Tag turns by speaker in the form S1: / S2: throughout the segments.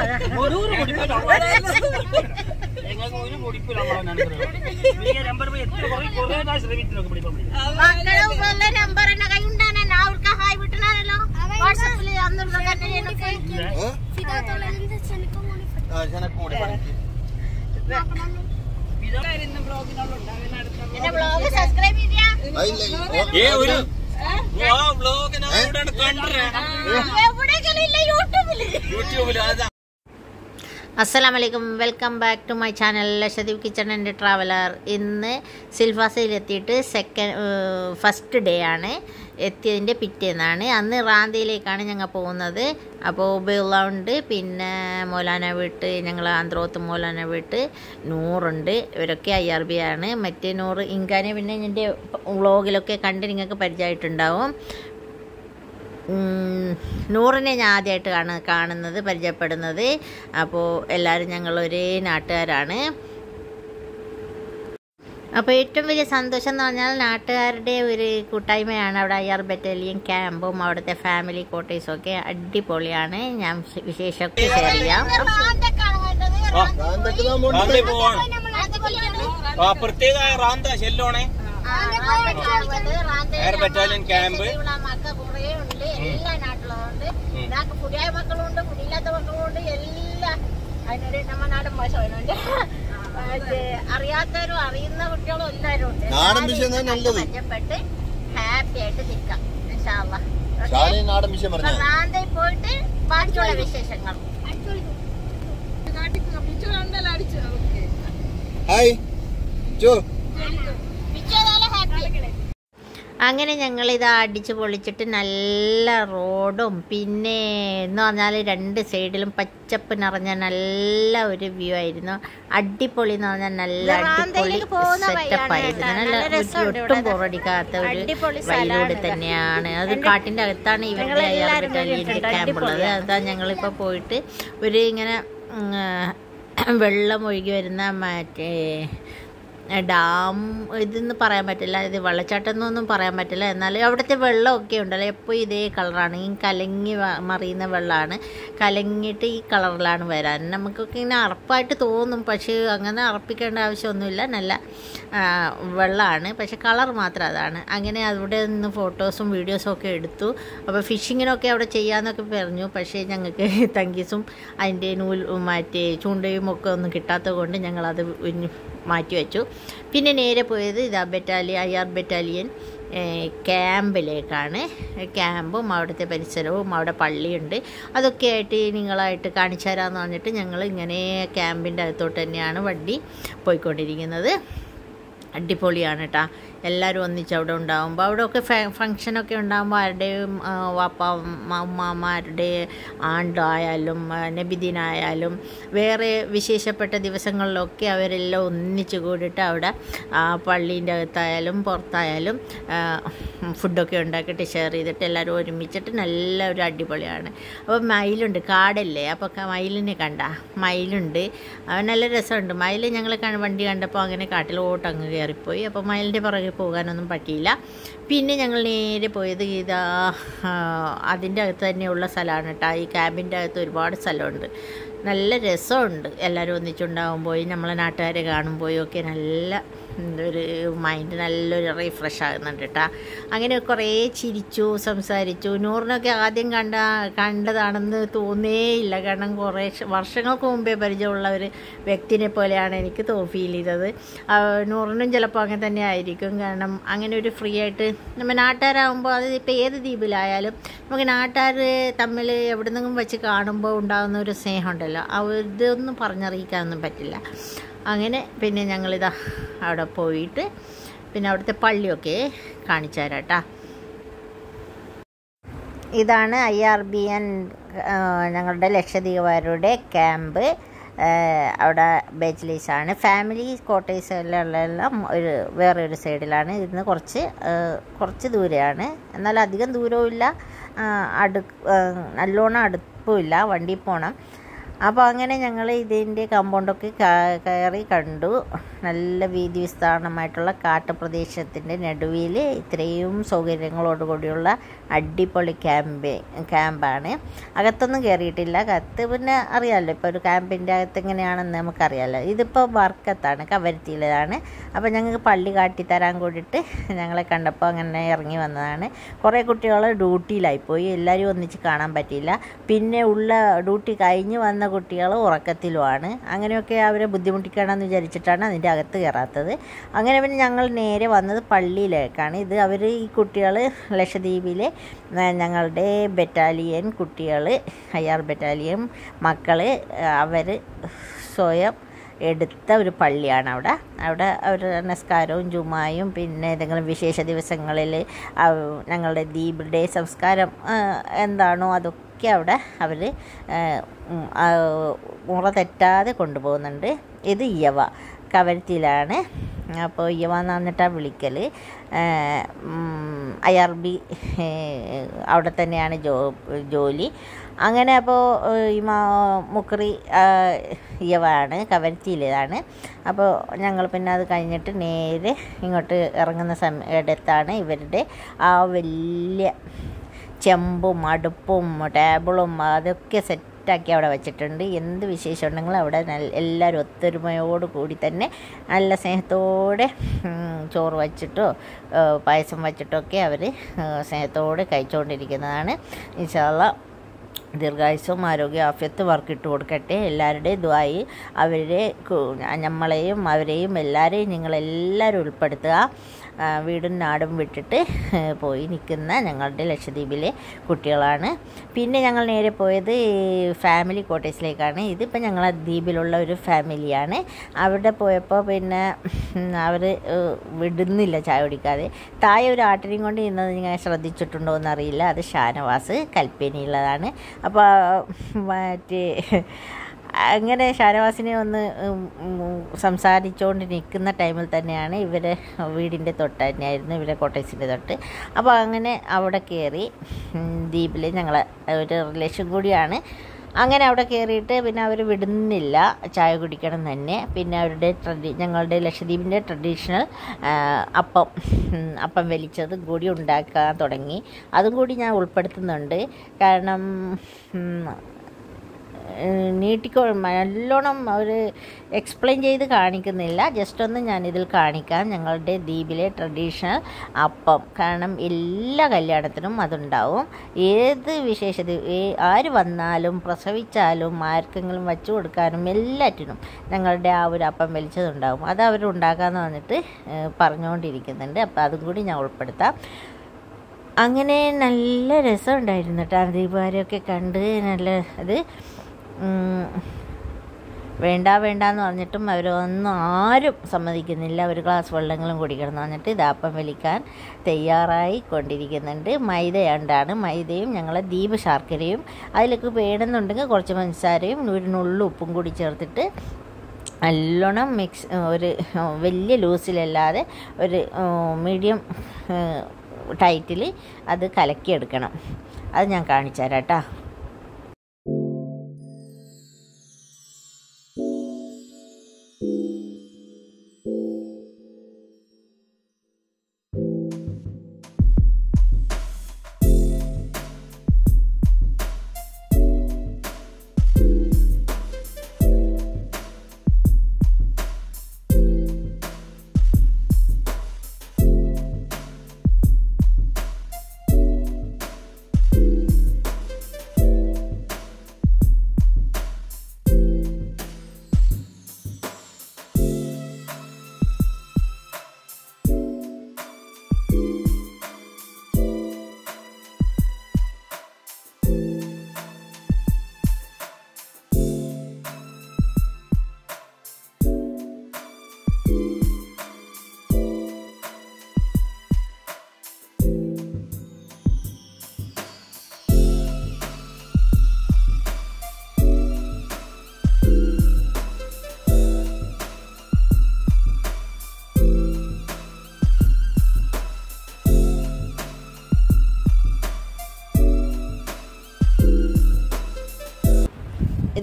S1: ഒരു പൊടിപ്പില്ല ഞങ്ങൾക്ക് ഒരു പൊടിപ്പില്ല നമ്പർ എത്ര കുറെ കുറെ ശ്രമിച്ചു നോക്കി പിടിക്കാൻ വേണ്ടി
S2: മക്കളെ ഉള്ള നമ്പർ എന്നെ കൈ ഉണ്ടാനെ ഞാൻ അവർക്ക് ഹായ് വിട്ടണല്ലോ വാട്സപ്പിൽ അന്നുള്ള കണ്ണിനൊക്കെ എന്റെ ബ്ലോഗ് സബ്സ്ക്രൈബ് ചെയ്യാ
S1: ഏ ഒരു ബ്ലോഗ്
S2: എവിടെയെങ്കിലും ഇല്ല യൂട്യൂബില്
S1: യൂട്യൂബിൽ അതാ
S3: അസ്സലാമലൈക്കും welcome back to my channel Lakshadweep kitchen and traveller ഇന്ന് സിൽഫാസയിലെത്തിയിട്ട് സെക്കൻഡ് ഫസ്റ്റ് ഡേ ആണ് എത്തിയതിൻ്റെ പിറ്റേന്നാണ് അന്ന് റാന്തിയിലേക്കാണ് ഞങ്ങൾ പോകുന്നത് അപ്പോൾ ഉബയുള്ള ഉണ്ട് പിന്നെ മൗലാന വീട്ട് ഞങ്ങൾ ആന്ത്രോത്ത് മൗലാന വീട്ട് നൂറുണ്ട് ഇവരൊക്കെ ഐ ആർ ബി ആണ് മറ്റേ നൂറ് ഇങ്കാനെ പിന്നെ എൻ്റെ വ്ളോഗിലൊക്കെ കണ്ട് നിങ്ങൾക്ക് പരിചയമായിട്ടുണ്ടാവും ഉം, നൂറിനെ ഞാൻ ആദ്യമായിട്ട് കാണ കാണുന്നത് പരിചയപ്പെടുന്നത് അപ്പോൾ എല്ലാവരും ഞങ്ങൾ ഒരേ നാട്ടുകാരാണ് അപ്പോൾ ഏറ്റവും വലിയ സന്തോഷം എന്ന് പറഞ്ഞാൽ നാട്ടുകാരുടെ ഒരു കൂട്ടായ്മയാണ് അവിടെ ഐ ആർ ബറ്റാലിയൻ ക്യാമ്പും അവിടുത്തെ ഫാമിലി കോട്ടേഴ്സും ഒക്കെ അടിപൊളിയാണ് ഞാൻ വിശേഷമൊക്കെ ഷെയർ ചെയ്യാം
S1: റാന്തേ പോവാണ് ആ പ്രത്യേക റാന്ത ഷെല്ലോണേ എയർ ബറ്റാലിയൻ ക്യാമ്പ്
S2: മക്ക കുറേ ഉണ്ട് എല്ലാ നാട്ടിലുണ്ട് ഇതാക്ക് പുതിയ മക്കളുണ്ട് പുതിയില്ലാത്ത മക്കളുണ്ട് എല്ലാം അതിനൊരു നമ്മ നാടൻ ഭാഷ വരുന്നുണ്ട് പക്ഷേ അറിയാത്തവരും അറിയുന്ന കുട്ടികളും എല്ലാവരും ഉണ്ട്
S4: നാടൻ വിഷയം തന്നെ നല്ലത്.
S2: പരിചയപ്പെട്ട് ഹാപ്പി ആയിട്ട് നിൽക്കാം ഇൻഷാല്ലാ. ഓക്കേ?
S4: ഷാനി നാടൻ വിഷയം
S2: അപ്പൊ
S4: പറഞ്ഞ
S2: റാന്തയിൽ പോയിട്ട് ബാക്കിയുള്ള വിശേഷങ്ങൾ
S4: ഹായ് ചോ
S2: മിക്കതായാലും ഹാപ്പി
S3: അങ്ങനെ ഞങ്ങൾ ഇത് അടിച്ച് പൊളിച്ചിട്ട് നല്ല റോഡും പിന്നെ എന്ന് പറഞ്ഞാൽ രണ്ട് സൈഡിലും പച്ചപ്പ് നിറഞ്ഞ നല്ല ഒരു വ്യൂ ആയിരുന്നു അടിപൊളി എന്ന് പറഞ്ഞാൽ നല്ല
S2: ഇത്
S3: അടിപൊളി
S2: റാന്തയിലേക്ക് പോകുന്ന
S3: സെറ്റപ്പ്
S2: വഴിയാണ്
S3: ആയിരുന്നു
S2: കേട്ടോ.
S3: നല്ല
S2: നല്ല രസമുണ്ട്
S3: ഒട്ടും
S2: ഇവിടെ.
S3: ബോറടിക്കാത്ത ഒരു
S2: അടിപൊളി സ്ഥലമാണ്
S3: വഴിയിലൂടെ
S2: ഇത്.
S3: തന്നെയാണ് അത്
S2: രണ്ട്
S3: കാട്ടിന്റെ അകത്താണ് ഇവരുടെ
S2: ഞങ്ങളെല്ലാവരും
S3: ബറ്റാലിയൻ്റെ
S2: കണ്ടിട്ടുണ്ട്.
S3: ക്യാമ്പ് ഉള്ളത്
S2: അടിപൊളിയാണ്.
S3: അതാ ഞങ്ങളിപ്പോൾ പോയിട്ട് ഒരു ഇങ്ങനെ ഉം, വെള്ളം ഒഴുകി വരുന്ന മറ്റേ ഡാം ഇതെന്ന് പറയാൻ പറ്റില്ല ഇത് വെള്ളച്ചാട്ടം എന്നൊന്നും പറയാൻ പറ്റില്ല എന്നാൽ അവിടുത്തെ വെള്ളമൊക്കെ ഉണ്ടല്ലോ എപ്പോൾ ഇതേ കളറാണ് ഈ കലങ്ങി വ- മറിയുന്ന വെള്ളമാണ് കലങ്ങിയിട്ട് ഈ കളറിലാണ് വരാൻ നമുക്കൊക്കെ ഇങ്ങനെ അറപ്പായിട്ട് തോന്നും പക്ഷേ അങ്ങനെ അറപ്പിക്കേണ്ട ആവശ്യമൊന്നുമില്ല നല്ല ആ, വെള്ളമാണ് പക്ഷെ കളർ മാത്രം അതാണ് അങ്ങനെ അവിടെ നിന്ന് ഫോട്ടോസും വീഡിയോസും ഒക്കെ എടുത്തു അപ്പോൾ ഫിഷിങ്ങിനൊക്കെ അവിടെ ചെയ്യാമെന്നൊക്കെ പറഞ്ഞു പക്ഷേ ഞങ്ങൾക്ക് തങ്കീസും അതിൻ്റെ നൂൽ മറ്റേ ചൂണ്ടയും ഒക്കെ ഒന്നും കിട്ടാത്തത് കൊണ്ട് ഞങ്ങളത് ഇനി മാറ്റി വെച്ചു പിന്നെ നേരെ പോയത് ഇതാ ബറ്റാലിയൻ ഐ ആർ ബറ്റാലിയൻ ഏഹ്, ക്യാമ്പിലേക്കാണ് ക്യാമ്പും അവിടുത്തെ പരിസരവും അവിടെ പള്ളിയുണ്ട് അതൊക്കെ ആയിട്ട് നിങ്ങളായിട്ട് കാണിച്ചു തരാമെന്ന് പറഞ്ഞിട്ട് ഞങ്ങൾ ഇങ്ങനെ ക്യാമ്പിൻ്റെ അകത്തോട്ട് തന്നെയാണ് വണ്ടി പോയിക്കൊണ്ടിരിക്കുന്നത് അടിപൊളിയാണ് കേട്ടോ എല്ലാവരും ഒന്നിച്ച് അവിടെ ഉണ്ടാകുമ്പോൾ അവിടെയൊക്കെ ഫങ്ഷനൊക്കെ ഉണ്ടാകുമ്പോൾ ആരുടെയും ആ, വാപ്പ ഉമ്മ, ഉമ്മാമാരുടെ ആണ്ടായാലും ആ, നബിദിനായാലും വേറെ വിശേഷപ്പെട്ട ദിവസങ്ങളിലൊക്കെ അവരെല്ലാം ഒന്നിച്ച് കൂടിയിട്ട് അവിടെ ആ, പള്ളീൻ്റെ അകത്തായാലും പുറത്തായാലും ആ, ഫുഡൊക്കെ ഉണ്ടാക്കിയിട്ട് ഷെയർ ചെയ്തിട്ട് എല്ലാവരും ഒരുമിച്ചിട്ട് നല്ല ഒരു അടിപൊളിയാണ് അപ്പോൾ മയിലുണ്ട് കാടല്ലേ അപ്പോൾ ക- മയിലിനെ കണ്ട മയിലുണ്ട് അവൻ നല്ല രസമുണ്ട് മയിൽ ഞങ്ങൾ വണ്ടി കണ്ടപ്പോൾ അങ്ങനെ കാട്ടിലോട്ട് അങ്ങ് കയറിപ്പോയി അപ്പോൾ മയിലിൻ്റെ പുറകെ പോകാനൊന്നും പറ്റിയില്ല പിന്നെ ഞങ്ങൾ നേരെ പോയത് ഇതാ ആ, അതിൻ്റെ അകത്ത് തന്നെയുള്ള സ്ഥലമാണ് കേട്ടോ ഈ ക്യാമ്പിൻ്റെ അകത്ത് ഒരുപാട് സ്ഥലമുണ്ട് നല്ല രസമുണ്ട് എല്ലാവരും ഒന്നിച്ചുണ്ടാകുമ്പോൾ നമ്മളെ നാട്ടുകാരെ കാണുമ്പോഴും ഒക്കെ നല്ല ഒരു മൈൻഡ് നല്ലൊരു റീഫ്രഷ് ആകുന്നുണ്ട് കേട്ടോ അങ്ങനെ കുറേ ചിരിച്ചു സംസാരിച്ചു നൂറിനൊക്കെ ആദ്യം കണ്ട കണ്ടതാണെന്ന് തോന്നേയില്ല കാരണം കുറേ ഷ- വർഷങ്ങൾക്ക് മുമ്പേ പരിചയമുള്ള ഒരു വ്യക്തിനെ പോലെയാണ് എനിക്ക് തോ ഫീൽ ചെയ്തത് ആ, നൂറിനും ചിലപ്പോൾ അങ്ങനെ തന്നെ ആയിരിക്കും കാരണം അങ്ങനെ ഒരു ഫ്രീ ആയിട്ട് നമ്മൾ നാട്ടുകാരാകുമ്പോൾ അത് ഇപ്പോൾ ഏത് ദ്വീപിലായാലും നമുക്ക് നാട്ടുകാർ തമ്മിൽ എവിടെ നിന്നും വെച്ച് കാണുമ്പോൾ ഉണ്ടാകുന്ന ഒരു സ്നേഹമുണ്ടല്ലോ ആ ഒരു ഇതൊന്നും പറഞ്ഞറിയിക്കാനൊന്നും പറ്റില്ല അങ്ങനെ പിന്നെ ഞങ്ങളിതാ അവിടെ പോയിട്ട് പിന്നെ അവിടുത്തെ പള്ളിയൊക്കെ കാണിച്ചു തരാം കേട്ടോ ഇതാണ് ഐ ആർ ബി എൻ ഞങ്ങളുടെ ലക്ഷദ്വീപുകാരുടെ ക്യാമ്പ് അവിടെ ബേച്ചിലീസാണ് ഫാമിലി ക്വാർട്ടേഴ്സിലെല്ലാം ഒരു വേറെ ഒരു സൈഡിലാണ് ഇതിന് കുറച്ച് ആ, കുറച്ച് ദൂരെയാണ് എന്നാൽ അധികം ദൂരവും ഇല്ല ആ, അടു ആ, നല്ലോണം അടുപ്പമില്ല വണ്ടി പോകണം അപ്പോൾ അങ്ങനെ ഞങ്ങൾ ഇതിൻ്റെ കമ്പൗണ്ടൊക്കെ ക- കയറി കണ്ടു നല്ല വീതി വിസ്താരണമായിട്ടുള്ള കാട്ടുപ്രദേശത്തിൻ്റെ നടുവിൽ ഇത്രയും സൗകര്യങ്ങളോടുകൂടിയുള്ള അടിപൊളി ക്യാമ്പ് ക്യാമ്പാണ് അകത്തൊന്നും കയറിയിട്ടില്ല അകത്ത് പിന്നെ അറിയാമല്ലോ ഇപ്പോൾ ഒരു ക്യാമ്പിൻ്റെ അകത്ത് എങ്ങനെയാണെന്ന് നമുക്കറിയാമല്ലോ ഇതിപ്പോൾ വർക്കത്താണ് കവരത്തിയിലാണ് അപ്പോൾ ഞങ്ങൾക്ക് പള്ളി കാട്ടിത്തരാൻ കൂടിയിട്ട് ഞങ്ങളെ കണ്ടപ്പോൾ അങ്ങനെ ഇറങ്ങി വന്നതാണ് കുറേ കുട്ടികൾ ഡ്യൂട്ടിയിലായിപ്പോയി എല്ലാവരും ഒന്നിച്ച് കാണാൻ പറ്റിയില്ല പിന്നെ ഉള്ള ഡ്യൂട്ടി കഴിഞ്ഞ് വന്ന കുട്ടികൾ ഉറക്കത്തിലുമാണ് അങ്ങനെയൊക്കെ അവരെ ബുദ്ധിമുട്ടിക്കണമെന്ന് വിചാരിച്ചിട്ടാണ് അതിൻ്റെ അകത്ത് കയറാത്തത് അങ്ങനെ പിന്നെ ഞങ്ങൾ നേരെ വന്നത് പള്ളിയിലേക്കാണ് ഇത് അവർ ഈ കുട്ടികൾ ലക്ഷദ്വീപിലെ ആ, ഞങ്ങളുടെ ബറ്റാലിയൻ കുട്ടികൾ ഐ ആർ ബറ്റാലിയൻ മക്കൾ അവർ സ്വയം എടുത്ത ഒരു പള്ളിയാണ് അവിടെ അവിടെ അവർ നിസ്കാരവും ജുമായും പിന്നെ ഏതെങ്കിലും വിശേഷ ദിവസങ്ങളിൽ ഞങ്ങളുടെ ദ്വീപിൻ്റെ സംസ്കാരം ആ, എന്താണോ അതൊക്കെ അവിടെ അവർ മുറ തെറ്റാതെ കൊണ്ടുപോകുന്നുണ്ട് ഇത് യവ കവരത്തിയിലാണ് അപ്പോൾ യവ എന്ന് പറഞ്ഞിട്ടാണ് വിളിക്കൽ ഐ ആർ ബി അവിടെ തന്നെയാണ് ജോ ജോലി അങ്ങനെ അപ്പോൾ ഈ മാ മുക്കറി യവാണ് കവരത്തിയിലേതാണ് അപ്പോൾ ഞങ്ങൾ പിന്നെ അത് കഴിഞ്ഞിട്ട് നേരെ ഇങ്ങോട്ട് ഇറങ്ങുന്ന സമയ ഇടത്താണ് ഇവരുടെ ആ വലിയ ചെമ്പും അടുപ്പും ടേബിളും അതൊക്കെ സെറ്റാക്കി അവിടെ വെച്ചിട്ടുണ്ട് എന്ത് വിശേഷം ഉണ്ടെങ്കിലും അവിടെ നല്ല എല്ലാവരും ഒത്തൊരുമയോട് കൂടി തന്നെ നല്ല സ്നേഹത്തോടെ ഉം, ചോറ് വച്ചിട്ടോ ഏഹ്, പായസം വച്ചിട്ടൊക്കെ അവർ സ്നേഹത്തോടെ കഴിച്ചുകൊണ്ടിരിക്കുന്നതാണ് ഇൻഷാല്ല ദീർഘായുസ്സും ആരോഗ്യ ആഫ്യത്ത് വർക്കിട്ട് കൊടുക്കട്ടെ എല്ലാവരുടെയും ദ്വായി അവരെ കു- നമ്മളെയും അവരെയും എല്ലാവരെയും നിങ്ങളെല്ലാവരും ഉൾപ്പെടുത്തുക ആ, വീടും നാടും വിട്ടിട്ട് ഏഹ്, പോയി നിൽക്കുന്ന ഞങ്ങളുടെ ലക്ഷദ്വീപിലെ കുട്ടികളാണ് പിന്നെ ഞങ്ങൾ നേരെ പോയത് ഈ ഫാമിലി കോട്ടേഴ്സിലേക്കാണ് ഇതിപ്പോൾ ഞങ്ങളെ ദ്വീപിലുള്ള ഒരു ഫാമിലിയാണ് അവിടെ പോയപ്പോൾ പിന്നെ അവർ വിടുന്നില്ല ചായ കുടിക്കാതെ താഴെ ഒരു ആട്ടിനെയും കൊണ്ട് ഇന്നത് ഞാൻ ശ്രദ്ധിച്ചിട്ടുണ്ടോ എന്നറിയില്ല അത് ഷാനവാസ് കൽപ്പേനിയുള്ളതാണ് അപ്പോൾ മറ്റേ അങ്ങനെ ഷാനവാസിനെ ഒന്ന് ഉം, ഉം, സംസാരിച്ചുകൊണ്ട് നിൽക്കുന്ന ടൈമിൽ തന്നെയാണ് ഇവരെ വീടിൻ്റെ തൊട്ട് തന്നെയായിരുന്നു ഇവരെ കോട്ടേഴ്സിൻ്റെ തൊട്ട് അപ്പോൾ അങ്ങനെ അവിടെ കയറി ദ്വീപിൽ ഞങ്ങളെ ഒരു റിലേഷൻ കൂടിയാണ് അങ്ങനെ അവിടെ കയറിയിട്ട് പിന്നെ അവർ വിടുന്നില്ല ചായ കുടിക്കണം തന്നെ പിന്നെ അവരുടെ ട്രഡി ഞങ്ങളുടെ ലക്ഷദ്വീപിൻ്റെ ട്രഡീഷണൽ അപ്പം ഉം, അപ്പം വലിച്ചതും കൂടി ഉണ്ടാക്കാൻ തുടങ്ങി അതും കൂടി ഞാൻ ഉൾപ്പെടുത്തുന്നുണ്ട് കാരണം ഉം, ഏഹ് നീട്ടിക്കോ നല്ലോണം അവർ എക്സ്പ്ലെയിൻ ചെയ്ത് കാണിക്കുന്നില്ല ജസ്റ്റ് ഒന്ന് ഞാനിതിൽ കാണിക്കാം ഞങ്ങളുടെ ദ്വീപിലെ ട്രഡീഷണൽ അപ്പം കാരണം എല്ലാ കല്യാണത്തിനും അതുണ്ടാവും ഏത് വിശേഷ ദി- ഏ- ആര് വന്നാലും പ്രസവിച്ചാലും ആർക്കെങ്കിലും വച്ചു കൊടുക്കാനും എല്ലാറ്റിനും ഞങ്ങളുടെ ആ ഒരു അപ്പം വലിച്ചതുണ്ടാവും അത് അവർ ഉണ്ടാക്കാമെന്ന് പറഞ്ഞിട്ട് ഏഹ് പറഞ്ഞുകൊണ്ടിരിക്കുന്നുണ്ട് അപ്പോൾ അതും കൂടി ഞാൻ ഉൾപ്പെടുത്താം അങ്ങനെ നല്ല രസമുണ്ടായിരുന്നു കേട്ടോ ദീപാരൊക്കെ കണ്ട് നല്ല ഇത് ഉം, വേണ്ട വേണ്ട എന്ന് പറഞ്ഞിട്ടും അവരൊന്നും ആരും സമ്മതിക്കുന്നില്ല ഒരു ഗ്ലാസ് വെള്ളങ്ങളും കുടിക്കണം എന്ന് പറഞ്ഞിട്ട് ഇതാപ്പം വലിക്കാൻ തയ്യാറായി കൊണ്ടിരിക്കുന്നുണ്ട് മൈദ ഉണ്ടാണ് മൈദയും ഞങ്ങളെ ദ്വീപ് ശർക്കരയും അതിലേക്ക് വേണമെന്നുണ്ടെങ്കിൽ കുറച്ച് പഞ്ചസാരയും ഒരു നുള്ളു ഉപ്പും കൂടി ചേർത്തിട്ട് നല്ലോണം മിക്സ് ഒരു വലിയ ലൂസിലല്ലാതെ ഒരു മീഡിയം ടൈറ്റിൽ അത് കലക്കിയെടുക്കണം അത് ഞാൻ കാണിച്ചു തരാം കേട്ടോ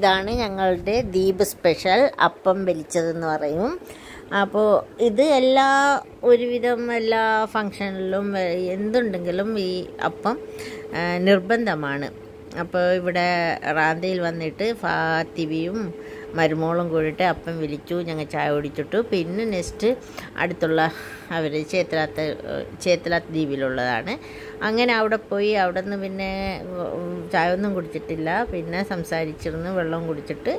S3: ഇതാണ് ഞങ്ങളുടെ ദ്വീപ് സ്പെഷ്യൽ അപ്പം വലിച്ചതെന്ന് പറയും അപ്പോൾ ഇത് എല്ലാ ഒരുവിധം എല്ലാ ഫങ്ഷനിലും ഏഹ്, എന്തുണ്ടെങ്കിലും ഈ അപ്പം ആ, നിർബന്ധമാണ് അപ്പോൾ ഇവിടെ റാന്തയിൽ വന്നിട്ട് ഫാത്തിവിയും മരുമോളും കൂടിയിട്ട് അപ്പം വിളിച്ചു ഞങ്ങൾ ചായ കുടിച്ചിട്ടു പിന്നെ നെക്സ്റ്റ് അടുത്തുള്ള അവർ ചേത്തലാത്ത ചേത്തലാത്ത് ദ്വീപിലുള്ളതാണ് അങ്ങനെ അവിടെ പോയി അവിടെ നിന്ന് പിന്നെ ഉം, ചായ ഒന്നും കുടിച്ചിട്ടില്ല പിന്നെ സംസാരിച്ചിരുന്ന് വെള്ളം കുടിച്ചിട്ട്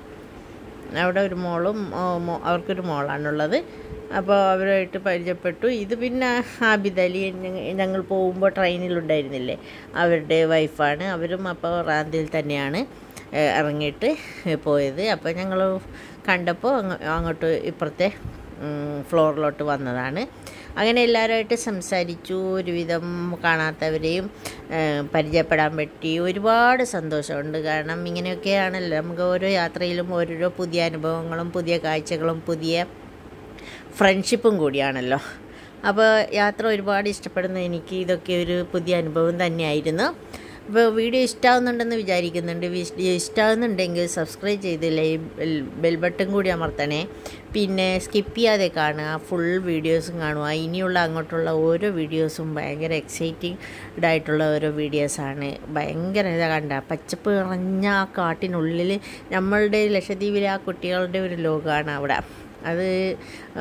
S3: അവിടെ ഒരു മോളും ഓ, മോ- അവർക്കൊരു മോളാണുള്ളത് അപ്പോൾ അവരുമായിട്ട് പരിചയപ്പെട്ടു ഇത് പിന്നെ ആബിദ് അലി ഞങ്ങ- ഞങ്ങൾ പോകുമ്പോൾ ട്രെയിനിലുണ്ടായിരുന്നില്ലേ അവരുടെ വൈഫാണ് അവരും അപ്പോൾ റാന്തിയിൽ തന്നെയാണ് ഏഹ്, ഇറങ്ങിയിട്ട് പോയത് അപ്പോൾ ഞങ്ങൾ കണ്ടപ്പോൾ അങ്ങ് അങ്ങോട്ട് ഇപ്പുറത്തെ ഉം, ഫ്ലോറിലോട്ട് വന്നതാണ് അങ്ങനെ എല്ലാവരുമായിട്ട് സംസാരിച്ചു ഒരുവിധം കാണാത്തവരെയും ഏഹ്, പരിചയപ്പെടാൻ പറ്റി ഒരുപാട് സന്തോഷമുണ്ട് കാരണം ഇങ്ങനെയൊക്കെയാണല്ലോ നമുക്ക് ഓരോ യാത്രയിലും ഓരോരോ പുതിയ അനുഭവങ്ങളും പുതിയ കാഴ്ചകളും പുതിയ ഫ്രണ്ട്ഷിപ്പും കൂടിയാണല്ലോ അപ്പോൾ യാത്ര ഒരുപാട് ഇഷ്ടപ്പെടുന്ന എനിക്ക് ഇതൊക്കെ ഒരു പുതിയ അനുഭവം തന്നെയായിരുന്നു അപ്പോൾ വീഡിയോ ഇഷ്ടമാവുന്നുണ്ടെന്ന് വിചാരിക്കുന്നുണ്ട് വീഡിയോ ഇഷ്ടമാവുന്നുണ്ടെങ്കിൽ സബ്സ്ക്രൈബ് ചെയ്ത് ബെൽ ബെൽ ബട്ടൺ കൂടി അമർത്തണേ പിന്നെ സ്കിപ്പ് ചെയ്യാതെ കാണുക ഫുൾ വീഡിയോസും കാണുക ഇനിയുള്ള അങ്ങോട്ടുള്ള ഓരോ വീഡിയോസും ഭയങ്കര എക്സൈറ്റിംഗ് ആയിട്ടുള്ള ഓരോ വീഡിയോസാണ് ഭയങ്കര ഇതാ കണ്ട പച്ചപ്പ് നിറഞ്ഞ ആ കാട്ടിനുള്ളിൽ നമ്മളുടെ ലക്ഷദ്വീപിലെ ആ കുട്ടികളുടെ ഒരു ലോകമാണ് അവിടെ അത് ആ,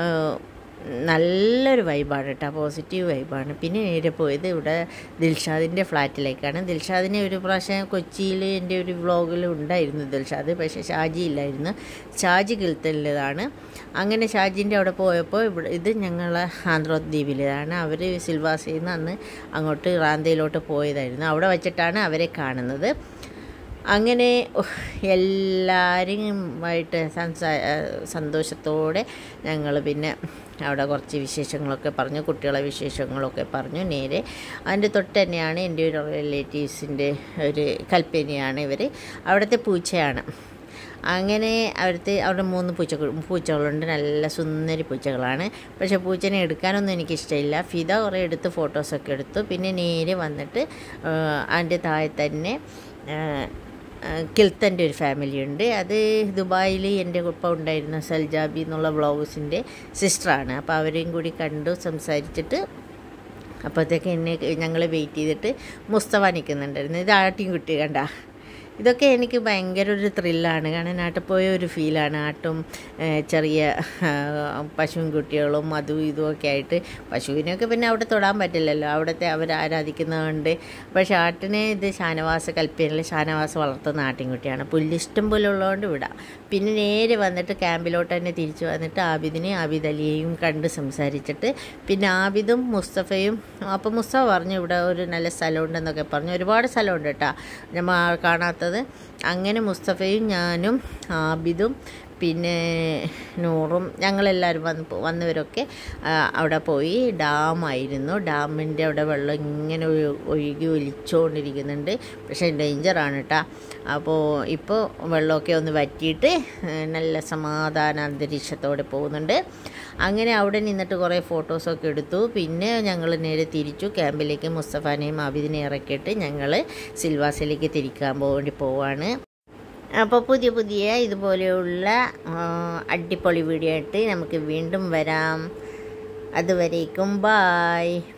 S3: നല്ലൊരു വൈബാണ് കേട്ടോ പോസിറ്റീവ് വൈബാണ് പിന്നെ നേരെ പോയത് ഇവിടെ ദിൽഷാദിൻ്റെ ഫ്ലാറ്റിലേക്കാണ് ദിൽഷാദിനെ ഒരു പ്രാവശ്യം കൊച്ചിയിൽ എൻ്റെ ഒരു വ്ളോഗിൽ ഉണ്ടായിരുന്നു ദിൽഷാദ് പക്ഷേ ഷാജി ഇല്ലായിരുന്നു ഷാജി കിൽത്തലിലാണ് അങ്ങനെ ഷാജിൻ്റെ അവിടെ പോയപ്പോൾ ഇവിടെ ഇത് ഞങ്ങൾ ആന്ധ്രോദ്വീപിലാണ് അവർ സിൽവാസിൽ നിന്ന് അന്ന് അങ്ങോട്ട് റാന്തയിലോട്ട് പോയതായിരുന്നു അവിടെ വെച്ചിട്ടാണ് അവരെ കാണുന്നത് അങ്ങനെ ഉഹ്, എല്ലാവരുമായിട്ട് സംസാ സന്തോഷത്തോടെ ഞങ്ങൾ പിന്നെ അവിടെ കുറച്ച് വിശേഷങ്ങളൊക്കെ പറഞ്ഞു കുട്ടികളെ വിശേഷങ്ങളൊക്കെ പറഞ്ഞു നേരെ അതിൻ്റെ തൊട്ട് തന്നെയാണ് എൻ്റെ ഒരു റിലേറ്റീവ്സിൻ്റെ ഒരു കൽപ്പനയാണ് ഇവർ അവിടുത്തെ പൂച്ചയാണ് അങ്ങനെ അവിടുത്തെ അവിടെ മൂന്ന് പൂച്ച പൂച്ചകളുണ്ട് നല്ല സുന്ദരി പൂച്ചകളാണ് പക്ഷേ പൂച്ചനെ എടുക്കാനൊന്നും എനിക്കിഷ്ടമില്ല ഫിദ കുറേ എടുത്ത് ഫോട്ടോസൊക്കെ എടുത്തു പിന്നെ നേരെ വന്നിട്ട് ആ, അതിൻ്റെ താഴെ തന്നെ ആ, ആ, കിൽത്തൻ്റെ ഒരു ഫാമിലി ഉണ്ട് അത് ദുബായിൽ എൻ്റെ ഒപ്പം ഉണ്ടായിരുന്ന സൽജാബി എന്നുള്ള ബ്ലോഗ്സിൻ്റെ സിസ്റ്ററാണ് അപ്പോൾ അവരെയും കൂടി കണ്ടു സംസാരിച്ചിട്ട് അപ്പോഴത്തേക്ക് എന്നെ ഞങ്ങൾ വെയിറ്റ് ചെയ്തിട്ട് മുസ്തഫ നിൽക്കുന്നുണ്ടായിരുന്നു ഇത് ആട്ടിയും കുട്ടി കണ്ട ഇതൊക്കെ എനിക്ക് ഭയങ്കര ഒരു ത്രില്ലാണ് കാരണം നാട്ടിൽ പോയ ഒരു ഫീലാണ് ആട്ടും ഏഹ്, ചെറിയ ആ, പശുവും കുട്ടികളും അതും ഇതും ഒക്കെ ആയിട്ട് പശുവിനൊക്കെ പിന്നെ അവിടെ തൊടാൻ പറ്റില്ലല്ലോ അവിടുത്തെ അവർ ആരാധിക്കുന്നതുകൊണ്ട് പക്ഷേ ആട്ടിനെ ഇത് ഷാനവാസ കൽപ്പനയിൽ ഷാനവാസ വളർത്തുന്ന ആട്ടിൻകുട്ടിയാണ് പുല്ല് ഇഷ്ടം പോലെ ഉള്ളതുകൊണ്ട് വിടാം പിന്നെ നേരെ വന്നിട്ട് ക്യാമ്പിലോട്ട് തന്നെ തിരിച്ചു വന്നിട്ട് ആബിദിനെ ആബിദ് അലിയെയും കണ്ട് സംസാരിച്ചിട്ട് പിന്നെ ആബിദും മുസ്തഫയും അപ്പോൾ മുസ്തഫ പറഞ്ഞു ഇവിടെ ഒരു നല്ല സ്ഥലമുണ്ടെന്നൊക്കെ പറഞ്ഞു ഒരുപാട് സ്ഥലമുണ്ട് കേട്ടോ നമ്മൾ കാണാത്തത് അങ്ങനെ മുസ്തഫയും ഞാനും ആബിദും പിന്നെ നൂറും ഞങ്ങളെല്ലാവരും വന്ന് പോ- വന്നവരൊക്കെ ആ, അവിടെ പോയി ഡാമായിരുന്നു ഡാമിൻ്റെ അവിടെ വെള്ളം ഇങ്ങനെ ഒഴു- ഒഴുകി ഒലിച്ചുകൊണ്ടിരിക്കുന്നുണ്ട് പക്ഷേ ഡേഞ്ചറാണ് കേട്ടോ അപ്പോൾ ഇപ്പോൾ വെള്ളമൊക്കെ ഒന്ന് വറ്റിയിട്ട് ഏ, നല്ല സമാധാന അന്തരീക്ഷത്തോടെ പോകുന്നുണ്ട് അങ്ങനെ അവിടെ നിന്നിട്ട് കുറേ ഫോട്ടോസൊക്കെ എടുത്തു പിന്നെ ഞങ്ങൾ നേരെ തിരിച്ചു ക്യാമ്പിലേക്ക് മുസ്തഫാനെയും ആബിദിനെയും ഇറക്കിയിട്ട് ഞങ്ങൾ സിൽവാസിലേക്ക് തിരിക്കാൻ വേണ്ടി പോവാണ് അപ്പോൾ പുതിയ പുതിയ ഇതുപോലെയുള്ള ആ, അടിപൊളി വീഡിയോ ആയിട്ട് നമുക്ക് വീണ്ടും വരാം അതുവരേക്കും ബായ്